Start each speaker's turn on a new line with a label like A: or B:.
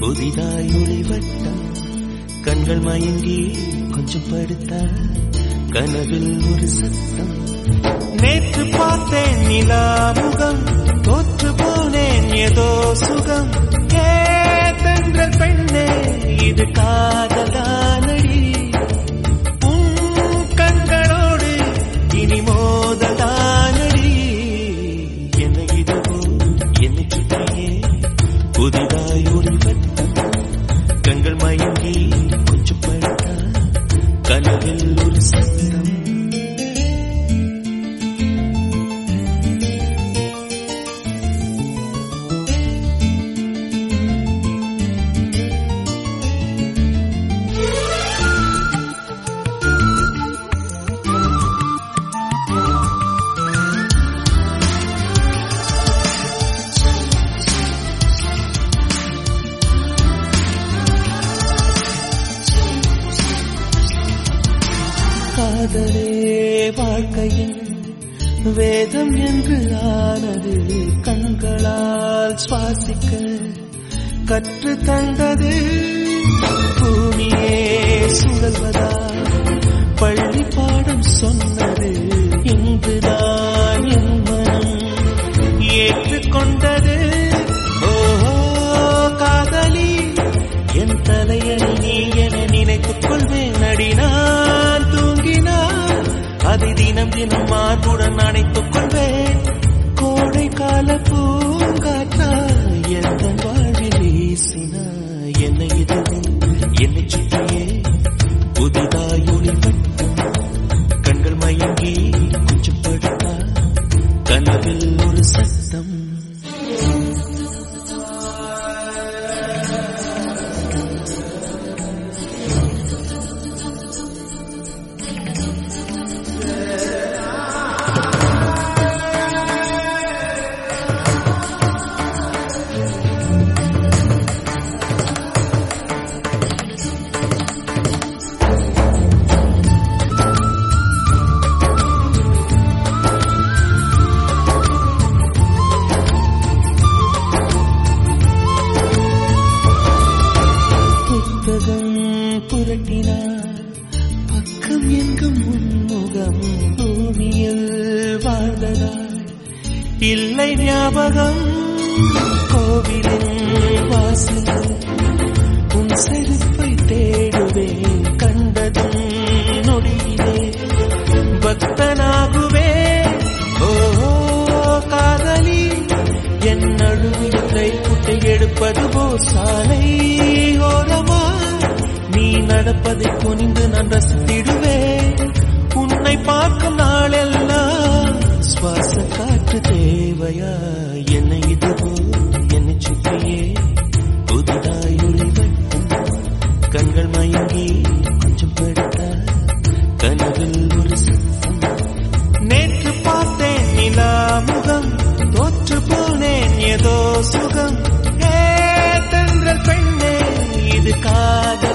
A: புதிதாய் ஒளிவட்டம் கண்கள் மயங்கி கொஞ்சம் படுத்த கனவில் ஒரு சத்தம் நேற்று பார்த்தேன் நிலா முகம் தோற்று போனேன் ஏதோ சுகம் ஏதென்றல் பெண்ணே இது காதலானடி உன் கண்களோடு இனி மோதலானடி என்னை இதுவோ என்னை சுற்றியே புதிதாய் ஒரு வட்டம் கண்கள் மயங்கி கொஞ்சம் படுத்தா கனவில் ஒரு சத்தம் காதலே வாழ்க்கையின் வேதம் என்று ஆனது கண்களால் சுவாசிக்க கற்று தந்தது பூமியே சுழல்வதா பள்ளி பாடம் சொன்னது இங்குதான் என் மனம் ஏற்றுக்கொண்டது ஓஹோ காதலி என் தலையணி நீ என நினைத்துக் கொள்வேன் அடி நான் தூங்கினான் அதை தினம் தினம் மார்புடன் அணைத்துக் கொள்வேன் கோடை கால பூங்காற்றா எந்த வாழ்வில் வீசினா என்னை இதுவும் என்னை சுற்றியே புதிதாய் ஒளிவட்டம் கண்கள் மயங்கி கொஞ்சம் படுத்தா கனவில் ஒரு சத்தம் புத்தகம் புரட்டினார் பக்கம் எங்கும் முன்முகம் பூமியில் வாழ்ந்ததாய் இல்லை ஞாபகம் கோவிலின் வாசல் உன் செருப்பை தேடுவேன் கண்டதும் நொடியிலே பக்தனாகுவே ஓ காதலி என் நழுவிய கைக்குட்டை எடுப்பது போ சாலை ஓரமா நீ நடப்பதை குனிந்து நான் ரசித்திடுவேன் உன்னை பார்க்கும் நாளெல்லாம் சுவாச காற்று தேவையா என்னை இதுவோ என்னை சுற்றியே புதிதாய் ஒளிவட்டம் கண்கள் மயங்கி கொஞ்சம் படுத்த கனவில் ஒரு சத்தம் நேற்று பார்த்தேன் நிலா முகம் தோற்று போனேன் ஏதோ சுகம் ஏ தென்றல் பெண்ணே இது காதல்